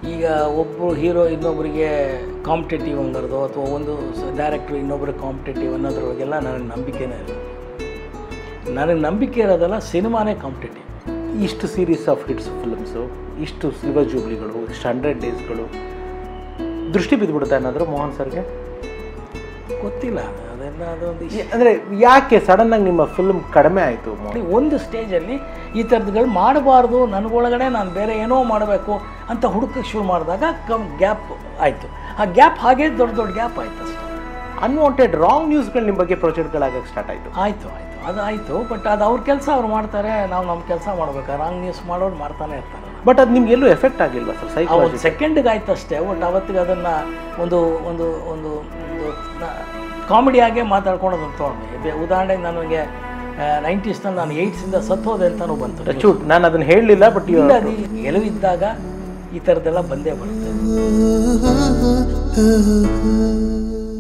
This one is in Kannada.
ಈಗ ಒಬ್ಬರು ಹೀರೋ ಇನ್ನೊಬ್ಬರಿಗೆ ಕಾಂಪಿಟೇಟಿವ್ ಅನ್ನೋದು ಅಥವಾ ಒಂದು ಡೈರೆಕ್ಟ್ರು ಇನ್ನೊಬ್ಬರು ಕಾಂಪಿಟೇಟಿವ್ ಅನ್ನೋದ್ರೊಳಗೆಲ್ಲ ನನಗೆ ನಂಬಿಕೆನೇ ಇಲ್ಲ ನನಗೆ ನಂಬಿಕೆ ಇರೋದಲ್ಲ ಸಿನಿಮಾನೇ ಕಾಂಪಿಟೇಟಿವ್ ಇಷ್ಟು ಸೀರೀಸ್ ಆಫ್ ಹಿಟ್ಸ್ ಫಿಲ್ಮ್ಸು ಇಷ್ಟು ಸಿಲ್ವರ್ ಜೂಬ್ಲಿಗಳು ಇಷ್ಟು ಹಂಡ್ರೆಡ್ ಡೇಸ್ಗಳು ದೃಷ್ಟಿ ಬಿದ್ದುಬಿಡುತ್ತೆ ಏನಾದರೂ ಮೋಹನ್ ಸರ್ಗೆ ಗೊತ್ತಿಲ್ಲ ಅದೆಲ್ಲ ಅದೊಂದು ಇಶ್- ಅಂದರೆ ಯಾಕೆ ಸಡನ್ನಾಗಿ ನಿಮ್ಮ ಫಿಲ್ಮ್ ಕಡಿಮೆ ಆಯಿತು ಮೋಹನ್ ಒಂದು ಸ್ಟೇಜಲ್ಲಿ ಈ ಥರದ್ಗಳು ಮಾಡಬಾರ್ದು ನನಗೊಳಗಡೆ ನಾನು ಬೇರೆ ಏನೋ ಮಾಡಬೇಕು ಅಂತ ಹುಡುಕಕ್ಕೆ ಶುರು ಮಾಡಿದಾಗ ಕಮ್ ಗ್ಯಾಪ್ ಆಯಿತು ಆ ಗ್ಯಾಪ್ ಹಾಗೆ ದೊಡ್ಡ ದೊಡ್ಡ ಗ್ಯಾಪ್ ಆಯಿತು ಅಷ್ಟೇ ಅನ್ವಾಂಟೆಡ್ ರಾಂಗ್ ನ್ಯೂಸ್ಗಳು ನಿಮ್ಮ ಬಗ್ಗೆ ಪ್ರೊಜೆಕ್ಟ್ಗಳಾಗಕ್ಕೆ ಸ್ಟಾರ್ಟ್ ಆಯಿತು ಆಯಿತು ಆಯಿತು ಅದು ಆಯಿತು ಬಟ್ ಅದು ಅವ್ರ ಕೆಲಸ ಅವ್ರು ಮಾಡ್ತಾರೆ ನಾವು ನಮ್ಮ ಕೆಲಸ ಮಾಡ್ಬೇಕು ರಾಂಗ್ ನ್ಯೂಸ್ ಮಾಡೋರು ಮಾಡ್ತಾನೆ ಇರ್ತಾರೆ ಬಟ್ ಅದು ನಿಮ್ಗೆ ಎಲ್ಲೂ ಎಫೆಕ್ಟ್ ಆಗಿಲ್ವಾ ಸರ್ ಆ ಸೈಕಾಲಜಿ ಒಂದು ಸೆಕೆಂಡ್ಗೆ ಆಯ್ತು ಅಷ್ಟೇ ಬಟ್ ಅವತ್ತಿಗೆ ಅದನ್ನು ಒಂದು ಒಂದು ಒಂದು ಕಾಮಿಡಿಯಾಗೆ ಮಾತಾಡ್ಕೊಳೋದು ಅಂತ ತೊಗೊಂಡೆ ಉದಾಹರಣೆಗೆ ನನಗೆ ನೈಂಟೀಸ್ನಲ್ಲಿ ನಾನು ಏಯ್ಟ್ಸಿಂದ ಸತ್ತೋದೆ ಅಂತಲೂ ಬಂತು ಚೂಟ್ ನಾನು ಅದನ್ನ ಹೇಳಲಿಲ್ಲ ಬಟ್ ಇಲ್ಲ ಅದು ಗೆಲುವಿದ್ದಾಗ ಈ ಥರದ್ದೆಲ್ಲ ಬಂದೇ ಬರುತ್ತೆ